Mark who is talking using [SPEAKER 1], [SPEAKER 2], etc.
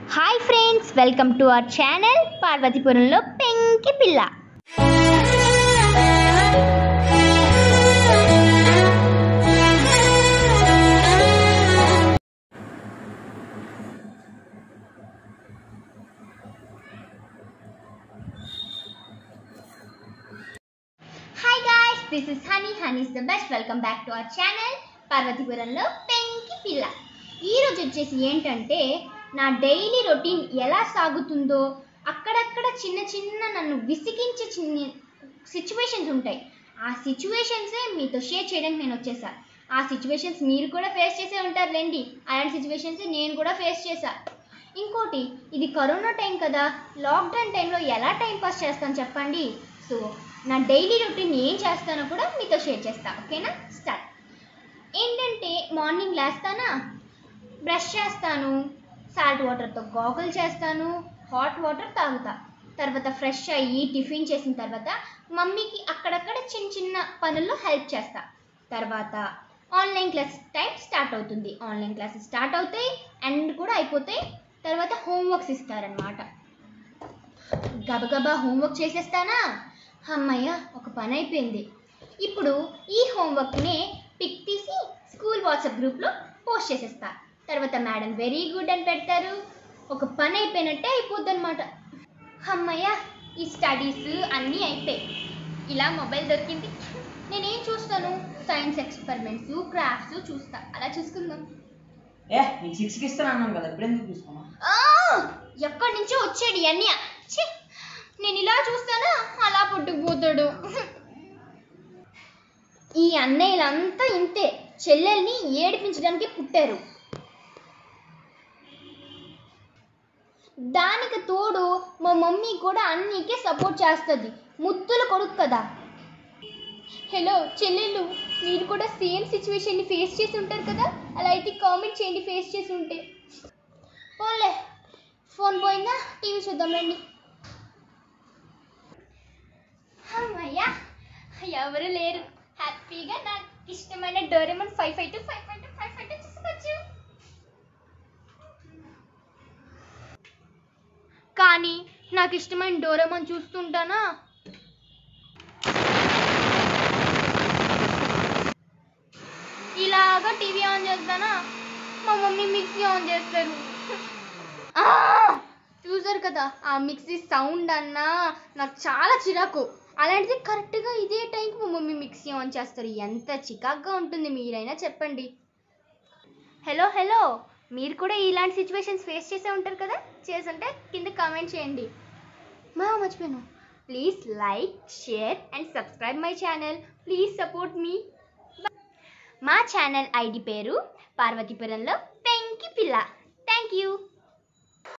[SPEAKER 1] Hi friends welcome to our channel పార్వతీపురంలో పెంకి పిల్ల hi guys this is Honey Honey is the best welcome back to our channel పార్వతీపురంలో పెంకి పిల్ల ఈరోజు వచ్చేసి ఏంటంటే నా డైలీ రొటీన్ ఎలా సాగుతుందో అక్కడక్కడ చిన్న చిన్న నన్ను విసిగించే చిన్న సిచ్యువేషన్స్ ఉంటాయి ఆ సిచ్యువేషన్సే మీతో షేర్ చేయడానికి నేను వచ్చేసా ఆ సిచ్యువేషన్స్ మీరు కూడా ఫేస్ చేసే ఉంటారులేండి అలాంటి సిచ్యువేషన్స్ నేను కూడా ఫేస్ చేశా ఇంకోటి ఇది కరోనా టైం కదా లాక్డౌన్ టైంలో ఎలా టైం పాస్ చేస్తాను చెప్పండి సో నా డైలీ రొటీన్ ఏం చేస్తానో కూడా మీతో షేర్ చేస్తా ఓకేనా స్టార్ట్ ఏంటంటే మార్నింగ్ లేస్తానా బ్రష్ చేస్తాను సాల్ట్ వాటర్తో గోగల్ చేస్తాను హాట్ వాటర్ తాగుతా తర్వాత ఫ్రెష్ అయ్యి టిఫిన్ చేసిన తర్వాత మమ్మీకి అక్కడక్కడ చిన్న చిన్న పనుల్లో హెల్ప్ చేస్తా తర్వాత ఆన్లైన్ క్లాస్ టైం స్టార్ట్ అవుతుంది ఆన్లైన్ క్లాసెస్ స్టార్ట్ అవుతాయి అండ్ కూడా అయిపోతాయి తర్వాత హోంవర్క్స్ ఇస్తారనమాట గబగబా హోంవర్క్ చేసేస్తానా అమ్మయ్య ఒక పని అయిపోయింది ఇప్పుడు ఈ హోంవర్క్ని పిక్ తీసి స్కూల్ వాట్సాప్ గ్రూప్లో పోస్ట్ చేసేస్తా తర్వాత మేడం వెరీ గుడ్ అని పెడతారు ఒక పని అయిపోయినట్టే అయిపోద్ది అనమాట అమ్మయ్య ఈ స్టడీస్ అన్నీ అయిపోయాయి ఇలా మొబైల్ దొరికింది నేనేం చూస్తాను సైన్స్ ఎక్స్పెరిమెంట్స్ క్రాఫ్ట్స్ చూస్తా అలా చూసుకుందాం
[SPEAKER 2] ఏ నీకు సిక్స్కి ఇస్తాను అన్నాం కదా ఇప్పుడు ఎందుకు తీసుకున్నా
[SPEAKER 1] ఆ, ఎక్కడి నుంచో వచ్చాడు ఈ అన్నయ్య ఛీ, నేను ఇలా చూస్తానా అలా పుట్టుకుపోతాడు ఈ అన్నయ్యలంతా ఇంతే చెల్లెల్ని ఏడిపించడానికి పుట్టారు దానికి తోడు మా మమ్మీ కూడా అన్నీకే సపోర్ట్ చేస్తుంది ముత్తుల కొడుకు కదా హలో చెల్లెళ్ళు మీరు కూడా సేమ్ సిచ్యువేషన్ని ఫేస్ చేసి ఉంటారు కదా అలా అయితే కామెంట్ చేయండి ఫేస్ చేసి ఉంటే పోన్లే ఫోన్ పోయిందా టీవీ చూద్దాం రండి అమ్మయ్యా ఎవరు లేరు హ్యాపీగా నాకు ఇష్టమైన Doraemon five five two five five two five five two చూసుకోవచ్చు కానీ నాకు ఇష్టమైన డోరేమన్ చూస్తుంటానా ఇలాగా టీవీ ఆన్ చేస్తానా మా మమ్మీ మిక్సీ ఆన్ చేస్తారు ఆ! చూసారు కదా ఆ మిక్సీ సౌండ్ అన్నా నాకు చాలా చిరాకు అలాంటిది కరెక్ట్గా ఇదే టైంకి మా మమ్మీ మిక్సీ ఆన్ చేస్తారు ఎంత చికాగ్గా ఉంటుంది మీరైనా చెప్పండి హలో హలో మీరు కూడా ఇలాంటి సిచ్యువేషన్స్ ఫేస్ చేసే ఉంటారు కదా చేసుంటే కింద కామెంట్ చేయండి మా మర్చిపోయాను please like share and subscribe my channel please support మీ మా ఛానల్ ఐడి పేరు పార్వతీపురంలో పెంకి పిల్ల థ్యాంక్ యూ